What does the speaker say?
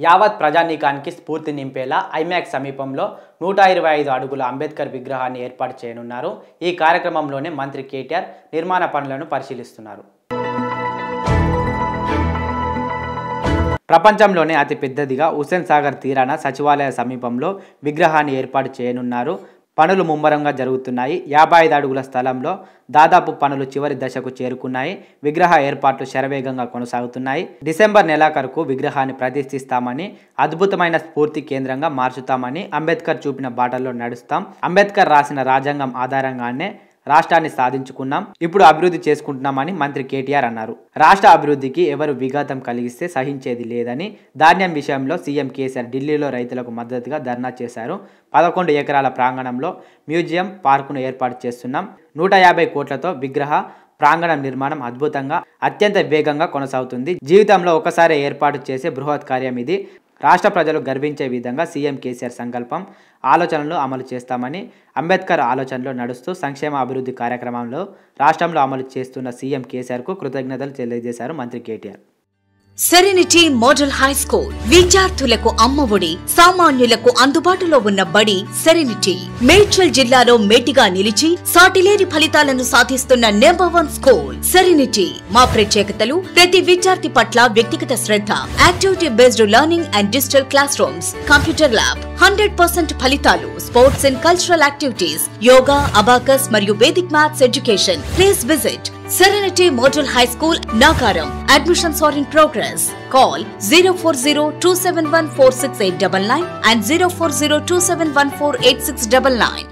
యావత్ ప్రజానీకానికి స్ఫూర్తి నింపేలా ఐమాక్స్ సమీపంలో నూట ఇరవై ఐదు అడుగుల అంబేద్కర్ విగ్రహాన్ని ఏర్పాటు చేయనున్నారు ఈ కార్యక్రమంలోనే మంత్రి కేటీఆర్ నిర్మాణ పనులను పరిశీలిస్తున్నారు ప్రపంచంలోనే అతి పెద్దదిగా హుస్సేన్ సాగర్ తీరాన సచివాలయ సమీపంలో విగ్రహాన్ని ఏర్పాటు చేయనున్నారు పనులు ముమ్మరంగా జరుగుతున్నాయి యాభై ఐదు అడుగుల స్థలంలో దాదాపు పనులు చివరి దశకు చేరుకున్నాయి విగ్రహ ఏర్పాట్లు శరవేగంగా కొనసాగుతున్నాయి డిసెంబర్ నెలాఖరుకు విగ్రహాన్ని ప్రతిష్ఠిస్తామని అద్భుతమైన స్ఫూర్తి కేంద్రంగా మార్చుతామని అంబేద్కర్ చూపిన బాటల్లో నడుస్తాం అంబేద్కర్ రాసిన రాజ్యాంగం ఆధారంగానే రాష్ట్రాన్ని సాధించుకున్నాం ఇప్పుడు అభివృద్ధి చేసుకుంటున్నామని మంత్రి కేటీఆర్ అన్నారు రాష్ట్ర అభివృద్ధికి ఎవరు విఘాతం కలిగిస్తే సహించేది లేదని ధాన్యం విషయంలో సీఎం కేసీఆర్ ఢిల్లీలో రైతులకు మద్దతుగా ధర్నా చేశారు పదకొండు ఎకరాల ప్రాంగణంలో మ్యూజియం పార్కును ఏర్పాటు చేస్తున్నాం నూట యాభై కోట్లతో విగ్రహ ప్రాంగణం నిర్మాణం అద్భుతంగా అత్యంత వేగంగా కొనసాగుతుంది జీవితంలో ఒకసారి ఏర్పాటు చేసే బృహత్ కార్యం ఇది రాష్ట్ర ప్రజలు గర్వించే విధంగా సీఎం కేసీఆర్ సంకల్పం ఆలోచనలు అమలు చేస్తామని అంబేద్కర్ ఆలోచనలో నడుస్తూ సంక్షేమ అభివృద్ధి కార్యక్రమంలో రాష్ట్రంలో అమలు చేస్తున్న సీఎం కేసీఆర్కు కృతజ్ఞతలు తెలియజేశారు మంత్రి KTR serenity model high school విద్యార్థులకు అమ్మఒడి సామాన్యులకు అందుబాటులో ఉన్న బడి సెరెనిటీ మేడ్చల్ జిల్లాలో మేటిగా నిలిచి సాటిలేని ఫలితాలను సాధిస్తున్న నెంబర్ వన్ స్కూల్ సెరెనిటీ మా ప్రత్యేకతలు ప్రతి విద్యార్థి పట్ల వ్యక్తిగత శ్రద్ధ activity based learning and digital classrooms computer lab hundred percent ఫలితాలు sports and cultural activities yoga abacus మరియు vedic maths education please visit Serenity Model High School, Nagaram. Admissions are in progress. Call 040 and 040